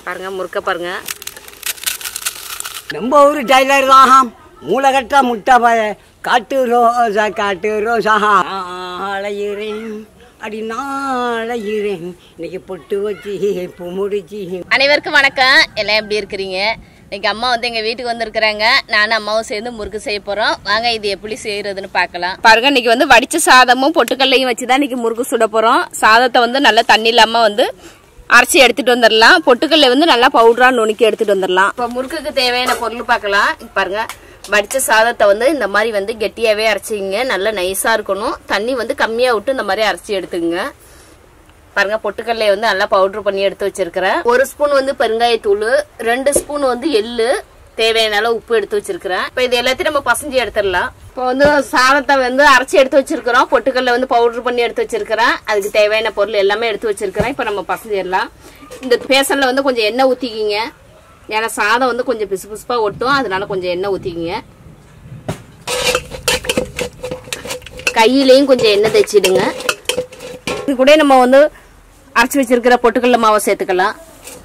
பாருங்க முறுக்க பாருங்க நம்ம ஊர் டைலர் தான் மூளைகட்டா முட்டை பாய காட்டு ரோசா காட்டு ரோசா அலையிறேன் அடி நாளையிறேன் இன்னைக்கு பொட்டு வச்சு பூ முடிச்சு அனைவருக்கும் வணக்கம் எல்லாம் எப்படி இருக்கிறீங்க இன்னைக்கு அம்மா வந்து எங்க வீட்டுக்கு வந்திருக்கிறாங்க நானும் அம்மாவும் சேர்ந்து முறுக்கு செய்ய போறோம் வாங்க இது எப்படி செய்யறதுன்னு பார்க்கலாம் பாருங்க இன்னைக்கு வந்து வடிச்ச சாதமும் பொட்டுக்கல்லையும் வச்சு தான் இன்னைக்கு முறுக்கு சுட போறோம் சாதத்தை வந்து நல்லா தண்ணி இல்லாம வந்து அரைச்சி எடுத்துட்டு வந்துடலாம் பொட்டுக்கல்லை வந்து நல்லா பவுடரா நுணுக்கி எடுத்துட்டு வந்துடலாம் இப்போ முறுக்குக்கு தேவையான பொருள் பார்க்கலாம் இங்க பாருங்க வடிச்ச சாதத்தை வந்து இந்த மாதிரி வந்து கெட்டியாவே அரைச்சிங்க நல்லா நைஸா இருக்கணும் தண்ணி வந்து கம்மியா விட்டு இந்த மாதிரி அரைச்சி எடுத்துங்க பாருங்க பொட்டுக்கல்லையை வந்து நல்லா பவுடர் பண்ணி எடுத்து வச்சிருக்கிறேன் ஒரு ஸ்பூன் வந்து பெருங்காயத்தூள் ரெண்டு ஸ்பூன் வந்து எள்ளு தேவையான அளவு உப்பு எடுத்து வச்சிருக்கிறேன் இப்போ இது எல்லாத்தையும் நம்ம பசஞ்சு எடுத்துடலாம் இப்போ வந்து சாதத்தை வந்து அரைச்சி எடுத்து வச்சிருக்கிறோம் பொட்டுக்கல்ல வந்து பவுடர் பண்ணி எடுத்து வச்சிருக்கிறேன் அதுக்கு தேவையான பொருள் எல்லாமே எடுத்து வச்சிருக்கிறேன் இப்போ நம்ம பசஞ்சிடலாம் இந்த பேசன்ல வந்து கொஞ்சம் எண்ணெய் ஊற்றிக்கிங்க ஏன்னா சாதம் வந்து கொஞ்சம் பிசு பிசுப்பாக ஒட்டும் அதனால கொஞ்சம் எண்ணெய் ஊற்றிக்கிங்க கையிலையும் கொஞ்சம் எண்ணெய் தேய்ச்சிடுங்க இது கூட நம்ம வந்து அரைச்சி வச்சிருக்கிற பொட்டுக்கல்ல மாவை சேர்த்துக்கலாம்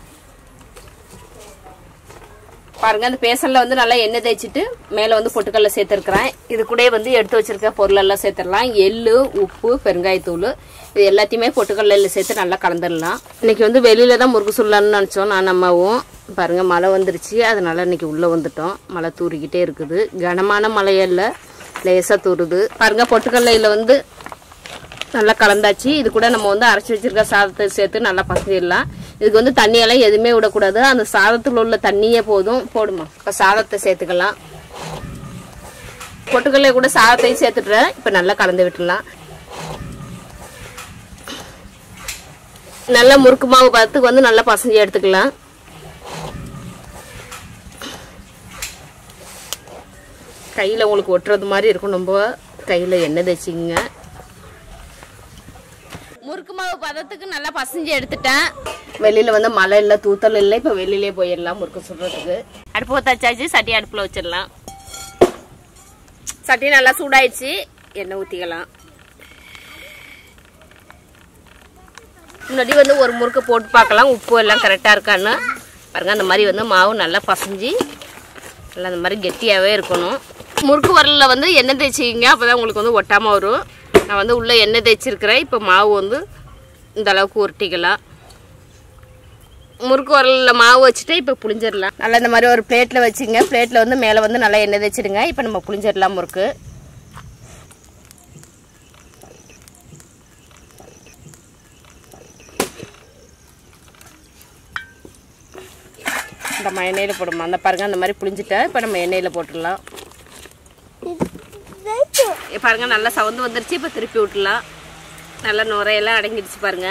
பாருங்க அந்த பேசன்ல வந்து நல்லா எண்ணெய் தேய்ச்சிட்டு மேல வந்து பொட்டுக்கல்ல சேர்த்துருக்கிறேன் இது கூட வந்து எடுத்து வச்சிருக்க பொருள் எல்லாம் சேர்த்துடலாம் எள்ளு உப்பு பெருங்காயத்தூள் இது எல்லாத்தையுமே பொட்டுக்கல்ல சேர்த்து நல்லா கலந்துடலாம் இன்னைக்கு வந்து வெளியில தான் முறுக்கு சுடலாம்னு நினைச்சோம் நான் அம்மாவும் பாருங்க மழை வந்துருச்சு அதனால இன்னைக்கு உள்ள வந்துட்டோம் மழை தூறிக்கிட்டே இருக்குது கனமான மழையல்ல லேசா தூறுது பாருங்க பொட்டுக்கல்லையில வந்து நல்லா கலந்தாச்சு இது கூட நம்ம வந்து அரைச்சி வச்சிருக்க சாதத்தை சேர்த்து நல்லா பசங்கிடலாம் இதுக்கு வந்து தண்ணியெல்லாம் எதுவுமே விடக்கூடாது அந்த சாதத்தில் உள்ள தண்ணியே போதும் போடுமா இப்போ சாதத்தை சேர்த்துக்கலாம் பொட்டுக்கல்ல கூட சாதத்தையும் சேர்த்துட்டுறேன் இப்போ நல்லா கலந்து விட்டுடலாம் நல்லா முறுக்கு மாவு பதத்துக்கு வந்து நல்லா பசஞ்சு எடுத்துக்கலாம் கையில் உங்களுக்கு ஒட்டுறது மாதிரி இருக்கும் நம்ம கையில் எண்ணெய் தேய்ச்சிங்க முறுக்கு மாவு பதத்துக்கு நல்லா பசஞ்சு எடுத்துட்டேன் வெளியில வந்து மழை இல்லை தூத்தல் இல்லை இப்போ வெளியிலே போயிடலாம் முறுக்கு சுடுறதுக்கு அடுப்பு வச்சாச்சு சட்டி அடுப்புல வச்சிடலாம் சட்டி நல்லா சூடாயிடுச்சு எண்ணெய் ஊற்றிக்கலாம் முன்னாடி வந்து ஒரு முறுக்கு போட்டு பார்க்கலாம் உப்பு எல்லாம் கரெக்டாக இருக்கான்னு பாருங்க அந்த மாதிரி வந்து மாவு நல்லா பசஞ்சு நல்லா அந்த மாதிரி கெட்டியாகவே இருக்கணும் முறுக்கு வரலில் வந்து எண்ணெய் தேய்ச்சிக்கிங்க அப்போ தான் உங்களுக்கு வந்து ஒட்டாமல் வரும் நான் வந்து உள்ளே எண்ணெய் தேய்ச்சிருக்கிறேன் இப்போ மாவு வந்து இந்த அளவுக்கு உருட்டிக்கலாம் முறுக்கு வரலில் மாவு வச்சுட்டு இப்போ புளிஞ்சிடலாம் நல்லா இந்த மாதிரி ஒரு பிளேட்டில் வச்சுங்க பிளேட்டில் வந்து மேலே வந்து நல்லா எண்ணெய் தேய்ச்சிடுங்க இப்போ நம்ம புளிஞ்சிடலாம் முறுக்கு நம்ம எண்ணெயில் போடுமா அந்த பாருங்க அந்த மாதிரி புளிஞ்சிட்டா இப்போ நம்ம எண்ணெயில் போட்டுடலாம் இங்க பாருங்க நல்லா சவுந்து வந்துருச்சு இப்போ திருப்பி விட்டுலாம் நல்லா நுரையெல்லாம் அடங்கிடுச்சு பாருங்க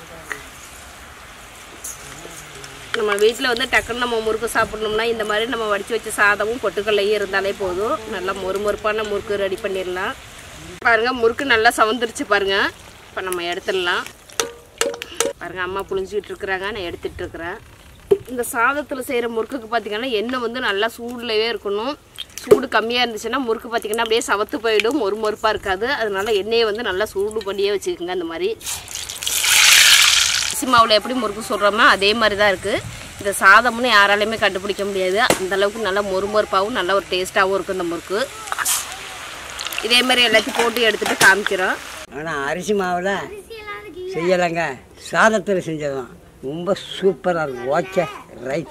நம்ம வீட்டில் வந்து டக்குன்னு நம்ம முறுக்கு சாப்பிடணும்னா இந்த மாதிரி நம்ம வடித்து வச்ச சாதமும் பொட்டுக்கல்லையும் இருந்தாலே போதும் நல்லா மொறுமொறுப்பான முறுக்கு ரெடி பண்ணிடலாம் பாருங்க முறுக்கு நல்லா சவுந்துருச்சு பாருங்க இப்போ நம்ம எடுத்துடலாம் பாருங்க அம்மா புளிஞ்சிக்கிட்டு இருக்கிறாங்க நான் எடுத்துட்டு இருக்கிறேன் இந்த சாதத்தில் செய்கிற முறுக்குக்கு பார்த்தீங்கன்னா எண்ணெய் வந்து நல்லா சூடுலவே இருக்கணும் சூடு கம்மியாக இருந்துச்சுன்னா முறுக்கு பார்த்தீங்கன்னா அப்படியே சவத்து போயிடும் ஒரு மொறுப்பாக இருக்காது அதனால எண்ணெயை வந்து நல்லா சூடு பண்ணியே வச்சுக்கோங்க அந்த மாதிரி அரிசி மாவில் எப்படி முறுக்கு சுடுறோமோ அதே மாதிரி தான் இருக்குது இந்த சாதம்னு யாராலையுமே கண்டுபிடிக்க முடியாது அந்த அளவுக்கு நல்லா மொறுமொறுப்பாகவும் நல்ல ஒரு டேஸ்ட்டாகவும் இருக்கும் இந்த முறுக்கு இதே மாதிரி எல்லாத்தையும் போட்டு எடுத்துகிட்டு காமிக்கிறோம் ஆனால் அரிசி மாவில் செய்யலைங்க சாதத்தில் செஞ்சதான் ரொம்ப சூப்பராக இருக்கும் ஓகே ரைட்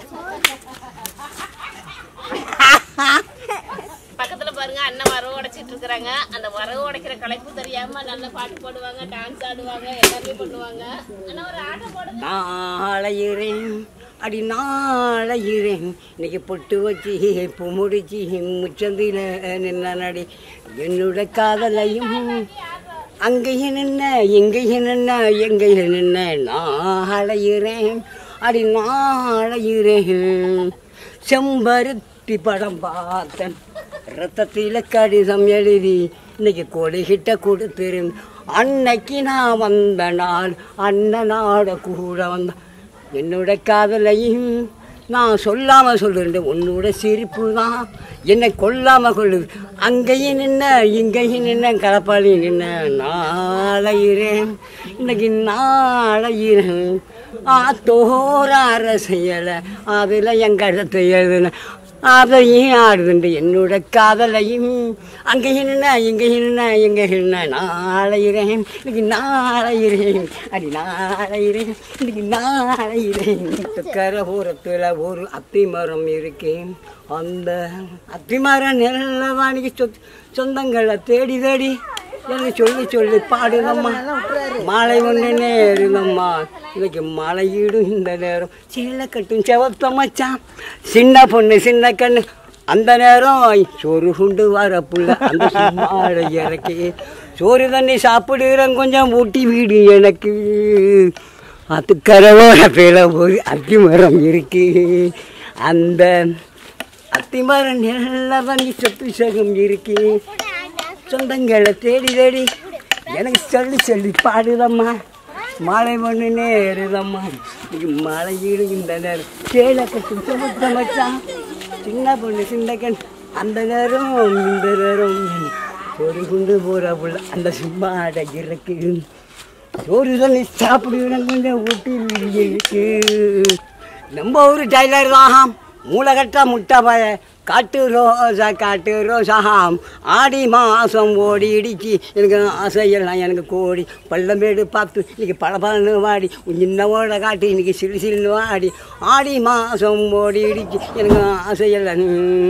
பக்கத்துல பாருங்க அண்ணன் வரவு உடைச்சிட்டு இருக்கிறாங்க அந்த வரவு உடைக்கிற கலைப்பு தெரியாம நல்ல பாட்டு போடுவாங்க டான்ஸ் ஆடுவாங்க எல்லாமே பண்ணுவாங்க ஆனா ஒரு ஆட்டம் போடுங்க நாளையிறேன் அடி நாளையிறேன் இன்னைக்கு பொட்டு வச்சு பூ முடிச்சு முச்சந்தில நின்ன நடி என்னோட காதலையும் அங்கேயும் நின்ன எங்கேயும் நின்ன எங்கேயும் நின்ன நாளையிறேன் அடி நாளையிறேன் செம்பருத்தி படம் பார்த்தேன் ரத்தத்தில் கடிதம் எழுதி இன்னைக்கு கொடிகிட்ட கொடுத்துரும் அன்னைக்கு நான் வந்த நாள் அண்ணனோட கூட வந்த என்னோட காதலையும் நான் சொல்லாம சொல்லுறேன் உன்னோட சிரிப்பு தான் என்னை கொல்லாம கொள்ளுது அங்கேயும் நின்ன இங்கேயும் நின்ன கலப்பாளி நின்ன நாளையிறேன் இன்னைக்கு நாளையிறேன் ஆத்தோரார செய்யலை அதில் என் கருத்தை எழுதுன அதையும் ஆடுதுண்டு என்னோட காதலையும் அங்கே என்ன இங்கே என்ன எங்கே என்ன நாளையிறேன் இன்னைக்கு நாளையிறேன் அடி நாளையிறேன் இன்னைக்கு நாளையிறேன் கரபுரத்தில் ஒரு அத்தி மரம் இருக்கேன் அந்த அத்தி மரம் நெல்லவாணிக்கு சொத் சொந்தங்களை தேடி தேடி எனக்கு சொல்லி சொல்லி பாடுதம்மா மாலை ஒன்று நேருதம்மா இன்னைக்கு மழையீடும் இந்த நேரம் சீலை கட்டும் செவத்த மச்சான் சின்ன பொண்ணு சின்ன கண்ணு அந்த நேரம் சோறு குண்டு வர புள்ள அந்த மாலை இறக்கி சோறு தண்ணி சாப்பிடுறேன் கொஞ்சம் ஊட்டி வீடு எனக்கு அது கரவோட பேல ஒரு அத்தி மரம் இருக்கு அந்த அத்தி மரம் நல்லா தண்ணி சொத்து சகம் இருக்கு சொந்தங்களை தேடி தேடி எனக்கு சொல்லி சொல்லி பாடுதம்மா மாலை மண்ணு நேருதம்மா இது மழை ஈடு இந்த நேரம் கேள கட்டு சுமத்த மச்சான் சின்ன பொண்ணு சின்ன கண் அந்த நேரம் இந்த நேரம் ஒரு குண்டு போற புள்ள அந்த சும்மா இருக்கு சோறு தண்ணி சாப்பிடுவேன் கொஞ்சம் ஊட்டி இருக்கு நம்ம ஊர் டைலர் தான் மூளைகட்டா முட்டை பய காட்டு ரோசா காட்டு ரோசாம் ஆடி மாதம் ஓடி இடிச்சு எனக்கு ஆசையெல்லாம் எனக்கு கோடி பள்ளமேடு பார்த்து இன்னைக்கு பளபளன்னு வாடி சின்னவோட காட்டி இன்னைக்கு சிறு சிறுன்னு வாடி ஆடி மாதம் ஓடி இடிச்சு எனக்கு ஆசையெல்லாம்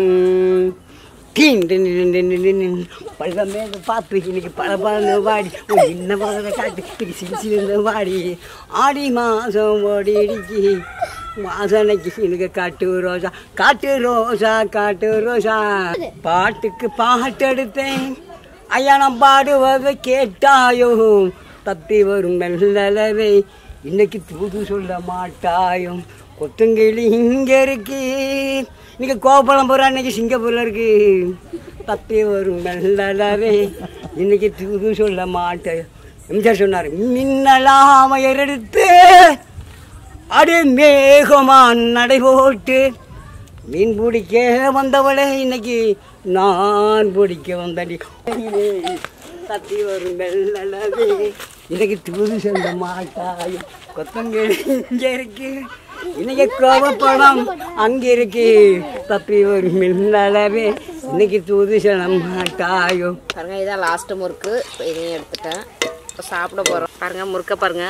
டீன் டின் டின் டின் டின் டின். பள்ளமேடு பார்த்து இன்னைக்கு பளபளன்னு வாடி சின்னவோட காட்டி இன்னைக்கு சிறு சிறுன்னு வாடி ஆடி மாதம் ஓடி இடிச்சு வாசனைக்கு எனக்கு காட்டு ரோசா காட்டு ரோசா காட்டு ரோசா பாட்டுக்கு பாட்டெடுத்தேன் ஐயா நான் பாடுவதை கேட்டாயோ தப்பி வரும் மெல்லவே இன்னைக்கு தூது சொல்ல மாட்டாயும் கொத்துங்கிளி இங்க இருக்கு இன்னைக்கு கோபலம் போகிறா இன்னைக்கு சிங்கப்பூர்ல இருக்கு தப்பி வரும் மெல்லவே இன்னைக்கு தூது சொல்ல மாட்டேன் எம்ஜிஆர் சொன்னார் மின்னலாம எடுத்து அடு மேகமான் நடை போட்டு மீன் பிடிக்க வந்தவளே இன்னைக்கு நான் பிடிக்க வந்தடி தத்தி வரும் வெள்ளவே இன்னைக்கு தூது செல்ல மாட்டாய் கொத்தங்கடி இங்கே இருக்கு இன்னைக்கு கோவப்படம் அங்கே இருக்கு தப்பி வரும் மின்னளவே இன்னைக்கு தூது செல்ல மாட்டாயோ பாருங்க இதான் லாஸ்ட் முறுக்கு இப்போ இதையும் எடுத்துட்டேன் இப்போ சாப்பிட போகிறோம் பாருங்க முறுக்க பாருங்க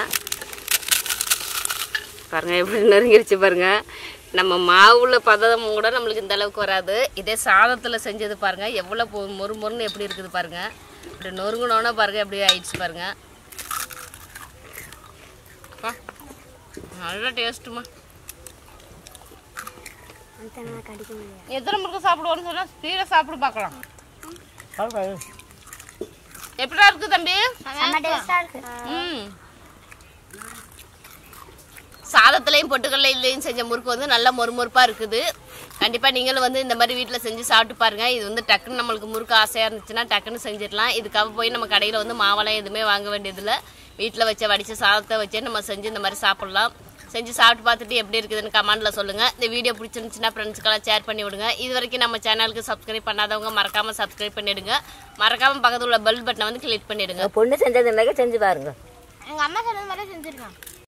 பாருங்க எப்படி நெருங்கிருச்சு பாருங்க நம்ம மாவுல பதம் கூட நம்மளுக்கு இந்த அளவுக்கு வராது இதே சாதத்தில் செஞ்சது பாருங்க எவ்வளோ பொ- மொறு மொறுன்னு எப்படி இருக்குது பாருங்க இப்படி நொறுங்கினோன்னா பாருங்க எப்படி ஆயிடுச்சு பாருங்க அப்பா, நல்ல டேஸ்ட்டுமா எத்தனை முறுக்கு சாப்பிடுவோன்னு சொன்னா ஸ்பீடாக சாப்பிட்டு பார்க்கலாம் எப்படிடா இருக்கு தம்பி ம் சாதத்துலேயும் பொட்டுக்கல்லையும் செஞ்ச முறுக்கு வந்து நல்ல மொறுமொறுப்பாக இருக்குது கண்டிப்பாக நீங்களும் வந்து இந்த மாதிரி வீட்டில் செஞ்சு சாப்பிட்டு பாருங்கள் இது வந்து டக்குன்னு நம்மளுக்கு முறுக்கு ஆசையாக இருந்துச்சுன்னா டக்குன்னு செஞ்சிடலாம் இதுக்காக போய் நம்ம கடையில் வந்து மாவெல்லாம் எதுவுமே வாங்க வேண்டியதில்லை வீட்டில் வச்ச வடித்த சாதத்தை வச்சே நம்ம செஞ்சு இந்த மாதிரி சாப்பிட்லாம் செஞ்சு சாப்பிட்டு பார்த்துட்டு எப்படி இருக்குதுன்னு கமெண்ட்டில் சொல்லுங்கள் இந்த வீடியோ பிடிச்சிருந்துச்சுன்னா ஃப்ரெண்ட்ஸ்க்கெல்லாம் ஷேர் பண்ணி விடுங்க இது வரைக்கும் நம்ம சேனலுக்கு சப்ஸ்கிரைப் பண்ணாதவங்க மறக்காமல் சப்ஸ்கிரைப் பண்ணிவிடுங்க மறக்காமல் பக்கத்தில் உள்ள பெல் பட்டனை வந்து கிளிக் பண்ணிவிடுங்க பொண்ணு செஞ்சதுனாக்க செஞ்சு பாருங்க எங்க அம்மா சொன்னது மாதிரி செஞ்சிருக்கான்